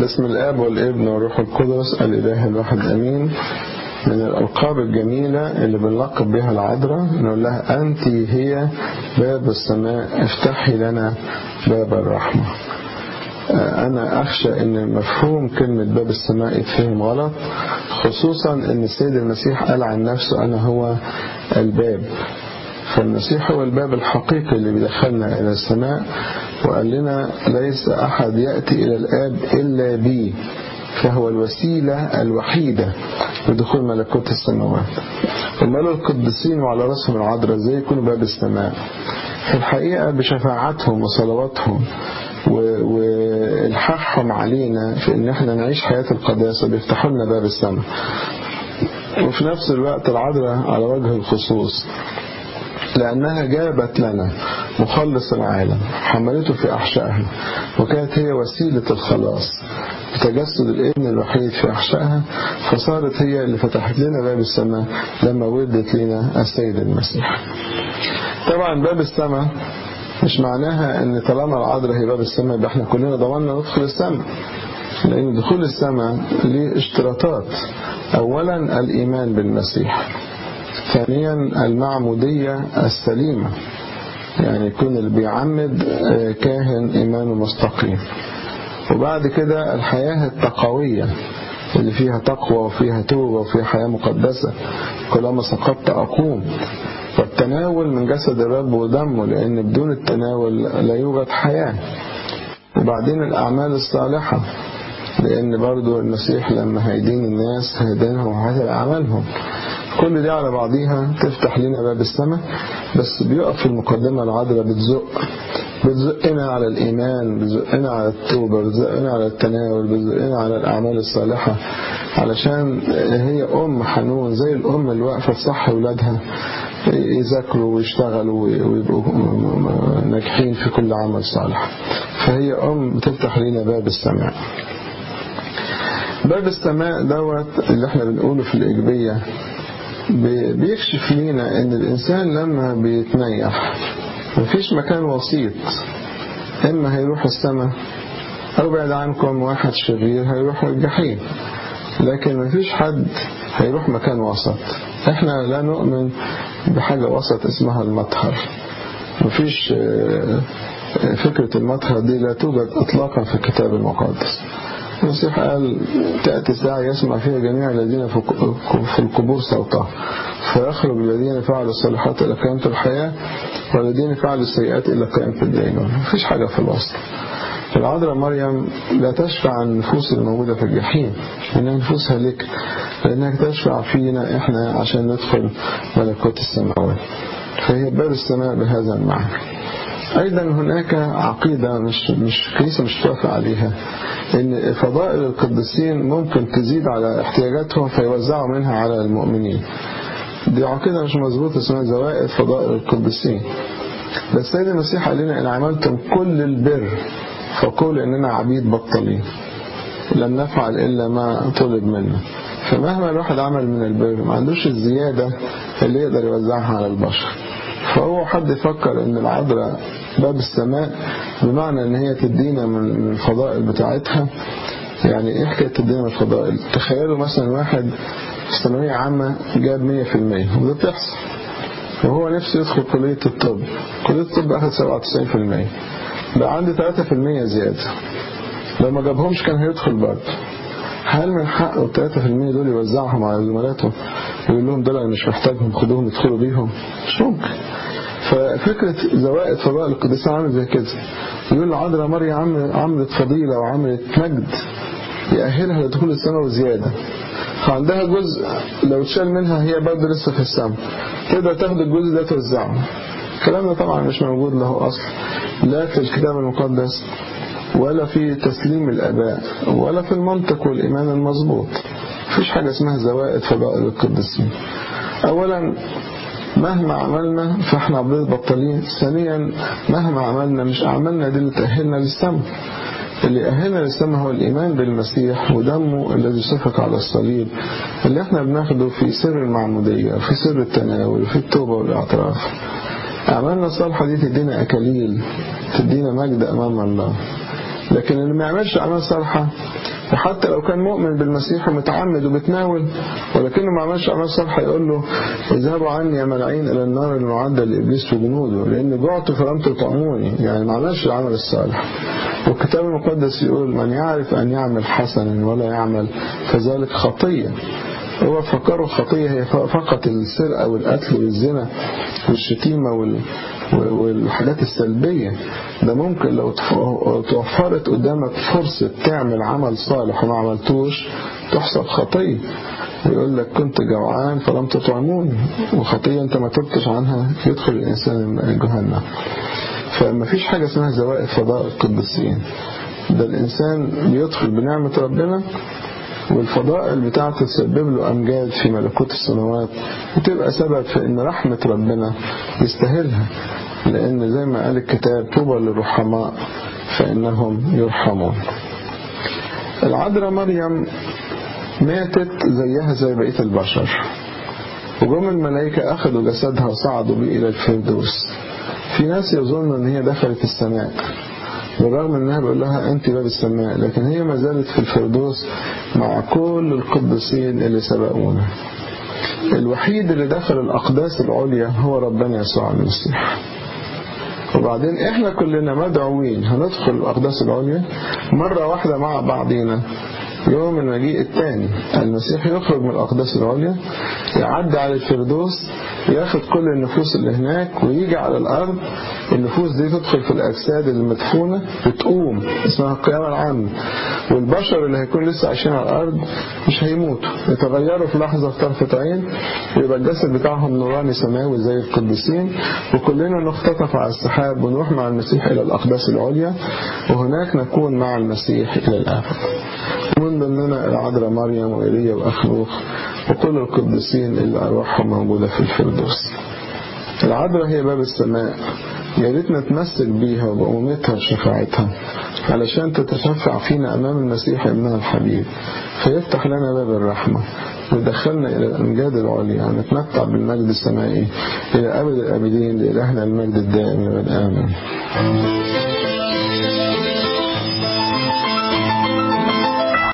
باسم الآب والابن والروح القدس الإله الواحد أمين من الألقاب الجميلة اللي بنلقب بها العذراء نقول لها أنت هي باب السماء افتحي لنا باب الرحمة أنا أخشى أن مفهوم كلمة باب السماء يتفهم غلط خصوصا أن السيد المسيح قال عن نفسه أنا هو الباب فالمسيح هو الباب الحقيقي اللي بيدخلنا إلى السماء وقال لنا ليس أحد يأتي إلى الآب إلا بي فهو الوسيلة الوحيدة لدخول ملكوت السماوات ومالوا القديسين وعلى رأسهم العذراء ازاي يكونوا باب السماء في الحقيقة بشفاعتهم وصلواتهم والحاحهم علينا في ان احنا نعيش حياة القداسة بيفتحوا لنا باب السماء وفي نفس الوقت العذراء على وجه الخصوص لأنها جابت لنا مخلص العالم حملته في أحشائها وكانت هي وسيلة الخلاص بتجسد الابن الوحيد في أحشائها فصارت هي اللي فتحت لنا باب السماء لما ولدت لنا السيد المسيح طبعا باب السماء مش معناها ان طالما العذراء هي باب السماء يبقى احنا كلنا ضمننا ندخل السماء لأن دخول السماء ليه اشتراطات أولا الإيمان بالمسيح ثانيا المعمودية السليمة يعني يكون اللي بيعمد كاهن إيمانه مستقيم وبعد كده الحياة التقوية اللي فيها تقوى وفيها توبة وفيها حياة مقدسة كلما سقطت أقوم والتناول من جسد الرب ودمه لأن بدون التناول لا يوجد حياة وبعدين الأعمال الصالحة لأن برضو المسيح لما هيدين الناس هيدينهم وحسب أعمالهم كل دي على بعضيها تفتح لنا باب السماء بس بيقف في المقدمة العذراء بتزق بتزقنا على الإيمان بتزقنا على التوبة بتزقنا على التناول بتزقنا على الأعمال الصالحة علشان هي أم حنون زي الأم اللي واقفة تصحي أولادها يذاكروا ويشتغلوا ويبقوا ناجحين في كل عمل صالح فهي أم بتفتح لنا باب السماء باب السماء دوت اللي احنا بنقوله في الإيجابية بيكشف لينا ان الانسان لما بيتنيح مفيش مكان وسيط اما هيروح السماء او بعد عنكم واحد شرير هيروح الجحيم لكن مفيش حد هيروح مكان وسط احنا لا نؤمن بحاجة وسط اسمها المطهر مفيش فكرة المطهر دي لا توجد اطلاقا في الكتاب المقدس المسيح قال تأتي ساعة يسمع فيها جميع الذين في القبور صوته فيخرج الذين فعلوا الصالحات إلى قيامة الحياة والذين فعلوا السيئات إلى قيامة الدينون مفيش حاجة في الوسط العذراء مريم لا تشفع عن النفوس الموجودة في الجحيم إنها نفوس هلك لأنها تشفع فينا إحنا عشان ندخل ملكوت السماوات فهي باب السماء بهذا المعنى أيضا هناك عقيدة مش مش كنيسة مش توافق عليها إن فضائل القديسين ممكن تزيد على احتياجاتهم فيوزعوا منها على المؤمنين دي عقيدة مش مظبوطة اسمها زوائد فضائل القديسين بس السيد المسيح قال لنا إن عملتم كل البر فقولوا إننا عبيد بطلين لم نفعل إلا ما طلب منا فمهما الواحد عمل من البر ما عندوش الزيادة اللي يقدر يوزعها على البشر فهو حد يفكر ان العذراء باب السماء بمعنى ان هي تدينا من الفضائل بتاعتها يعني ايه حكايه تدينا من الفضائل تخيلوا مثلا واحد في ثانويه عامه جاب 100% وده بتحصل وهو نفسه يدخل كليه الطب كليه الطب اخذ 97% بقى عنده 3% زياده لو ما جابهمش كان هيدخل برضه هل من حقه ال 3% دول يوزعهم على زملاتهم ويقول لهم دول انا مش محتاجهم خدوهم يدخلوا بيهم مش ممكن ففكرة زوائد فضائل القديسة عامل زي كده يقول العذراء مريم عملت فضيلة وعملت مجد يأهلها لدخول السماء وزيادة فعندها جزء لو اتشال منها هي برضه لسه في السماء تقدر تاخد الجزء ده توزعه الكلام ده طبعا مش موجود له أصل لا في الكتاب المقدس ولا في تسليم الأباء ولا في المنطق والإيمان المظبوط مفيش حاجة اسمها زوائد فضائل القديسين أولا مهما عملنا فاحنا عبيد بطلين ثانيا مهما عملنا مش أعمالنا دي اللي تأهلنا للسماء اللي أهلنا للسماء هو الإيمان بالمسيح ودمه الذي سفك على الصليب اللي احنا بناخده في سر المعمودية في سر التناول في التوبة والاعتراف أعمالنا الصالحة دي تدينا أكاليل تدينا مجد أمام الله لكن اللي ما يعملش أعمال صالحة وحتى لو كان مؤمن بالمسيح ومتعمد وبتناول ولكنه ما عملش أعمال صالحة يقول له اذهبوا عني يا ملعين إلى النار المعدة لإبليس وجنوده لأن جعت فلم تطعموني يعني ما عملش العمل الصالح والكتاب المقدس يقول من يعرف أن يعمل حسنا ولا يعمل فذلك خطية هو فكروا الخطية هي فقط السرقة والقتل والزنا والشتيمة وال... والحاجات السلبية ده ممكن لو توفرت قدامك فرصة تعمل عمل صالح وما عملتوش تحسب خطية يقول لك كنت جوعان فلم تطعموني وخطية انت ما تبتش عنها يدخل الإنسان جهنم فما فيش حاجة اسمها زوائد فضاء القدسين ده الإنسان بيدخل بنعمة ربنا والفضائل بتاعته تسبب له أمجاد في ملكوت السماوات وتبقى سبب في أن رحمة ربنا يستاهلها لأن زي ما قال الكتاب طوبى للرحماء فإنهم يرحمون العذراء مريم ماتت زيها زي بقية البشر وجم الملائكة أخذوا جسدها وصعدوا به إلى الفردوس في ناس يظن أن هي دخلت السماء بالرغم انها بيقول لها انت باب السماء لكن هي ما زالت في الفردوس مع كل القديسين اللي سبقونا الوحيد اللي دخل الاقداس العليا هو ربنا يسوع المسيح وبعدين احنا كلنا مدعوين هندخل الاقداس العليا مرة واحدة مع بعضينا يوم المجيء الثاني المسيح يخرج من الأقداس العليا يعدي على الفردوس ياخد كل النفوس اللي هناك ويجي على الأرض النفوس دي تدخل في الأجساد المدفونة وتقوم اسمها القيامة العامة والبشر اللي هيكون لسه عايشين على الأرض مش هيموتوا يتغيروا في لحظة في طرفة عين ويبقى الجسد بتاعهم نوراني سماوي زي القديسين وكلنا نختطف على السحاب ونروح مع المسيح إلى الأقداس العليا وهناك نكون مع المسيح إلى الآخر من ضمننا العذراء مريم وإيليا وأخنوخ وكل القديسين اللي أرواحهم موجودة في الفردوس العذراء هي باب السماء يا ريت نتمسك بيها وبأمومتها وشفاعتها علشان تتشفع فينا أمام المسيح ابنها الحبيب فيفتح لنا باب الرحمة ويدخلنا إلى الأمجاد العليا ونتمتع بالمجد السمائي إلى أبد الأبدين لإلهنا المجد الدائم لمن آمن